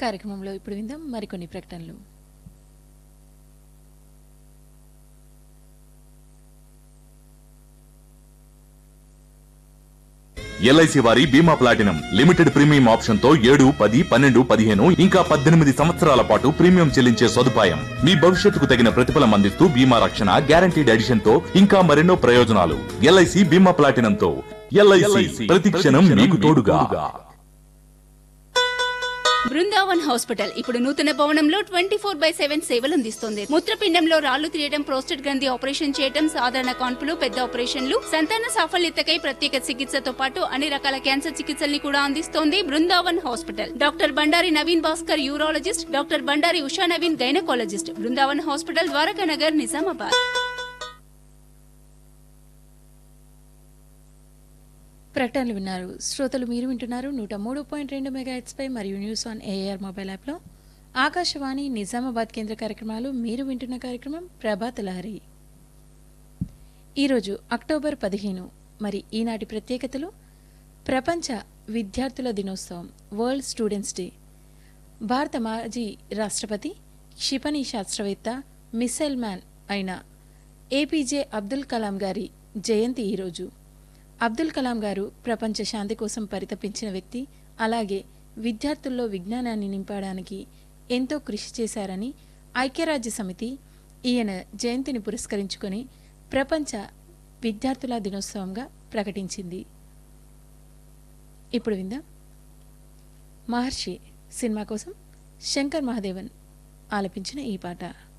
కార్యక్రమంలో ఇప్పుడు విందాం మరికొన్ని ప్రకటనలు ఎల్ఐసి వారి బీమా ప్లాటినం లిమిటెడ్ ప్రీమియం ఆప్షన్ తో ఏడు పది పన్నెండు పదిహేను ఇంకా పద్దెనిమిది సంవత్సరాల పాటు ప్రీమియం చెల్లించే సదుపాయం మీ భవిష్యత్తుకు తగిన ప్రతిఫలం అందిస్తూ బీమా రక్షణ గ్యారంటీడ్ ఎడిషన్ తో ఇంకా మరెన్నో ప్రయోజనాలు ఎల్ఐసి బీమా ప్లాటినం తో ఎల్ఐసి ప్రతి క్షణం మీకు తోడుగా బృందావన్ హాస్పిటల్ ఇప్పుడు నూతన భవనంలో ట్వంటీ ఫోర్ బై సెవెన్ సేవలు అందిస్తుంది మూత్రపిండంలో రాళ్లు తీయడం ప్రోస్టేట్ గ్రంథి ఆపరేషన్ చేయడం సాధారణ కాన్పులు పెద్ద ఆపరేషన్లు సంతాన సాఫల్యతకై ప్రత్యేక చికిత్సతో పాటు అన్ని రకాల క్యాన్సర్ చికిత్సల్ని కూడా అందిస్తోంది Brindavan hospital doctor Bandari Naveen Bhaskar urologist doctor Bandari Usha Naveen gynaecologist Brindavan hospital Dwaraka Nagar Nizamabad ప్రకటనలు విన్నారు శ్రోతలు మీరు వింటున్నారు నూట మూడు పాయింట్ రెండు మెగాహెట్స్పై మరియు న్యూస్ ఆన్ ఏఆర్ మొబైల్ యాప్లో ఆకాశవాణి నిజామాబాద్ కేంద్ర కార్యక్రమాలు మీరు వింటున్న కార్యక్రమం ప్రభాత లహరి ఈరోజు అక్టోబర్ పదిహేను మరి ఈనాటి ప్రత్యేకతలు ప్రపంచ విద్యార్థుల దినోత్సవం వరల్డ్ స్టూడెంట్స్ డే భారత మాజీ రాష్ట్రపతి క్షిపణి శాస్త్రవేత్త మిసైల్ మ్యాన్ అయిన ఏపీజే అబ్దుల్ కలాం గారి జయంతి ఈరోజు అబ్దుల్ కలాం గారు ప్రపంచ శాంతి కోసం పరితపించిన వ్యక్తి అలాగే విద్యార్థుల్లో విజ్ఞానాన్ని నింపడానికి ఎంతో కృషి చేశారని ఐక్యరాజ్య సమితి ఈయన జయంతిని పురస్కరించుకొని ప్రపంచ విద్యార్థుల దినోత్సవంగా ప్రకటించింది ఇప్పుడు విందాం మహర్షి సినిమా కోసం శంకర్ మహాదేవన్ ఆలపించిన ఈ పాట